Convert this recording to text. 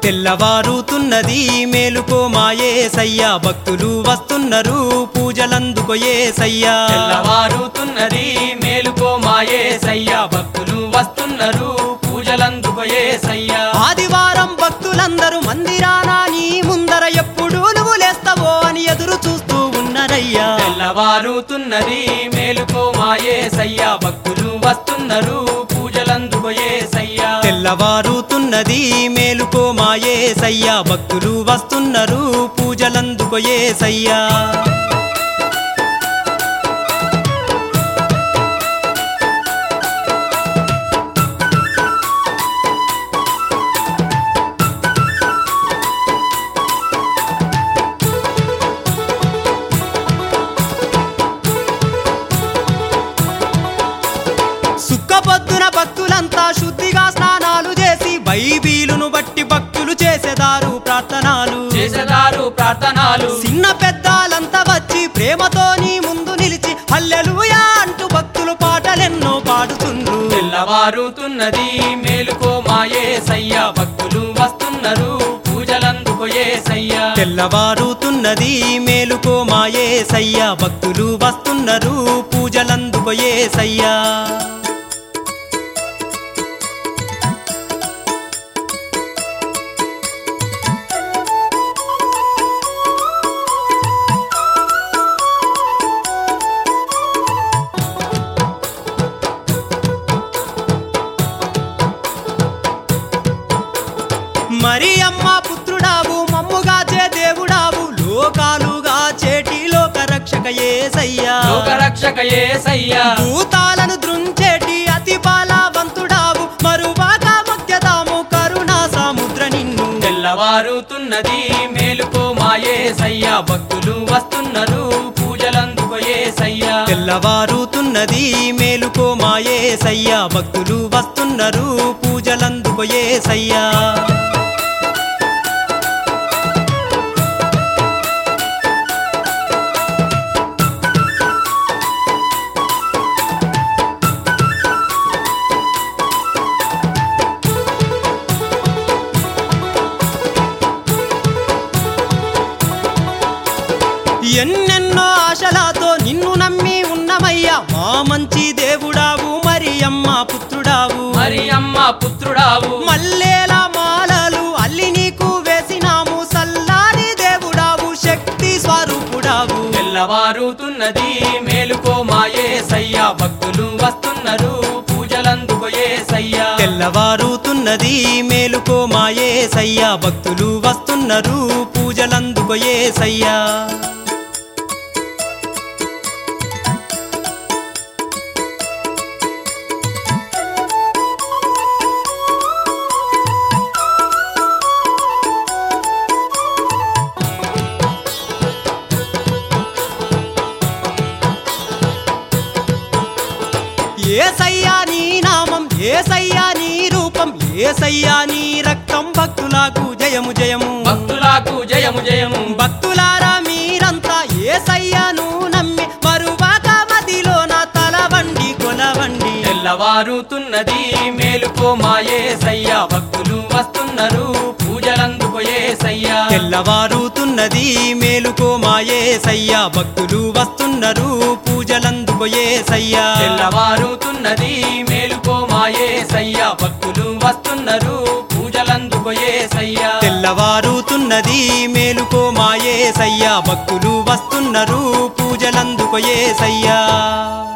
తెల్లవారుతున్నది మేలుకో మాయే సయ్యా భక్తులు వస్తున్నారు పూజలందుకోయే సయ్యా తెల్లవారుతున్నది మేలుకో మాయే సయ్యా భక్తులు వస్తున్నారు పూజలందుకోయే సయ్యా ఆదివారం భక్తులందరూ మందిరానా నీ ముందర ఎప్పుడు నువ్వు లేస్తావో అని ఎదురు చూస్తూ ఉన్నారయ్యా తెల్లవారుతున్నది మేలుకో మాయే సయ్యా భక్తులు వస్తున్నారు పూజలందుకోయే సయ్యా తెల్లవారుతున్నది మేలుకో మాయే సయ్యా భక్తులు వస్తున్నారు పూజలందుకోయే సయ్యా సుక్కపొద్దున భక్తులంతా శుద్ధిగా స్నానాలు చేసి బైబీలును బట్టి భక్తులు చేసేదారు ప్రార్థనలు చేసేదారు ప్రార్థనలు చిన్న పెద్దాలంతా వచ్చి ప్రేమతో నీ ముందు నిలిచి హల్లెలూయా అంటూ భక్తులు పాటలెన్నో పాడుతుండ్రు తెల్లవారుతున్నది మేలుకో మాయే సయ్యా భక్తులు వస్తున్నారు పూజలందుకోయే సయ్యా తెల్లవారుతున్నది మేలుకో మాయే సయ్యా భక్తులు వస్తున్నారు పూజలందుకోయే సయ్యా మరి అమ్మ పుత్రుడావు మమ్ముగా చే దేవుడావు లోకాలుగా చేటి లోక రక్షక ఏసయ్యా లోకరక్షక ఏ సయ్యా భూతాలను దృంచేటి అతి బలవంతుడావు మరువాక మధ్యదాము కరుణా సముద్ర నిన్ను తెల్లవారుతున్నది మేలుకో మాయే సయ్యా భక్తులు వస్తున్నారు పూజలందుకోయే సయ్యా తెల్లవారుతున్నది మేలుకో మాయే సయ్యా భక్తులు వస్తున్నారు పూజలందుకోయే సయ్యా ఎన్నెన్నో ఆశలతో నిన్ను నమ్మి ఉన్నమయ్యా మా మంచి దేవుడావు మరి అమ్మ పుత్రుడావు మరి అమ్మ పుత్రుడావు మల్లేల మాలలు అల్లి నీకు వేసినాము సల్లాని దేవుడావు శక్తి స్వరూపుడావు తెల్లవారుతున్నది మేలుకో మాయే సయ్యా భక్తులు వస్తున్నారు పూజలందుకోయే సయ్యా తెల్లవారుతున్నది మేలుకో మాయే సయ్యా భక్తులు వస్తున్నారు పూజలందుకోయే సయ్యా ఏసయ్యా నీ నామం ఏసయ్యా నీ రూపం ఏసయ్యా నీ రక్తం భక్తులకు జయము జయము భక్తులకు జయము జయము భక్తులారా మీరంతా ఏసయ్యాను నమ్మి మరువాక మదిలో నా తల వండి కొలవండి తెల్లవారుతున్నది మేలుకో మాయే సయ్యా భక్తులు వస్తున్నారు పూజలందుకోయే సయ్యా తెల్లవారుతున్నది మేలుకో మాయే సయ్యా భక్తులు వస్తున్నారు పూజలందుకోయే సయ్యా తెల్లవారుతున్నది మేలుకో మాయే సయ్యా భక్తులు వస్తున్నారు పూజలందుకోయే సయ్యా తెల్లవారుతున్నది మేలుకో మాయే సయ్యా భక్తులు వస్తున్నారు పూజలందుకోయే సయ్యా